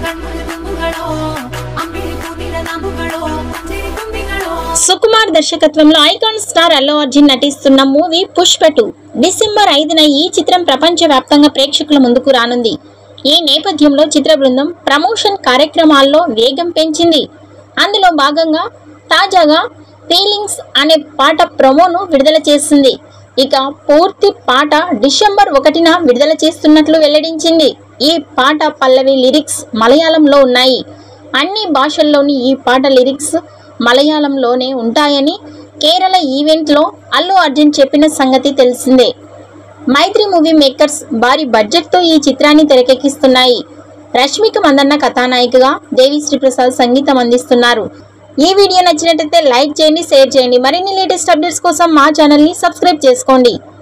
ಕಣ್ಮುಳು ತುಂಬುಗಳೋ ಅಂಬಿಳಿ ಕೂಡಿದ ನಾಮುಗಳೋ ಪಂಜಿರಿ ತುಂಬಿಗಳೋ సుకుమార్ దర్శకత్వంలో icon star Allu Arjun నటిస్తున్న మూవీ పుష్ప టూ డిసెంబర్ ఐదున ఈ చిత్రం ప్రపంచవ్యాప్తంగా ప్రేక్షకుల ముందుకు రానుంది ఈ నేపథ్యంలో చిత్ర బృందం ప్రమోషన్ కార్యక్రమాల్లో వేగం పెంచింది అందులో భాగంగా తాజాగా ఫీలింగ్స్ అనే పాట ప్రమోను విడుదల చేసింది ఇక పూర్తి పాట డిసెంబర్ ఒకటిన విడుదల చేస్తున్నట్లు వెల్లడించింది ఈ పాట పల్లవి లిరిక్స్ మలయాళంలో ఉన్నాయి అన్ని భాషల్లోని ఈ పాట లిరిక్స్ మలయాళంలోనే ఉంటాయని కేరళ ఈవెంట్లో అల్లు అర్జున్ చెప్పిన సంగతి తెలిసిందే మైత్రి మూవీ మేకర్స్ భారీ బడ్జెట్తో ఈ చిత్రాన్ని తెరకెక్కిస్తున్నాయి రష్మిక మందన్న కథానాయికగా దేవి శ్రీప్రసాద్ సంగీతం అందిస్తున్నారు ఈ వీడియో నచ్చినట్లయితే లైక్ చేయండి షేర్ చేయండి మరిన్ని లేటెస్ట్ అప్డేట్స్ కోసం మా ఛానల్ని సబ్స్క్రైబ్ చేసుకోండి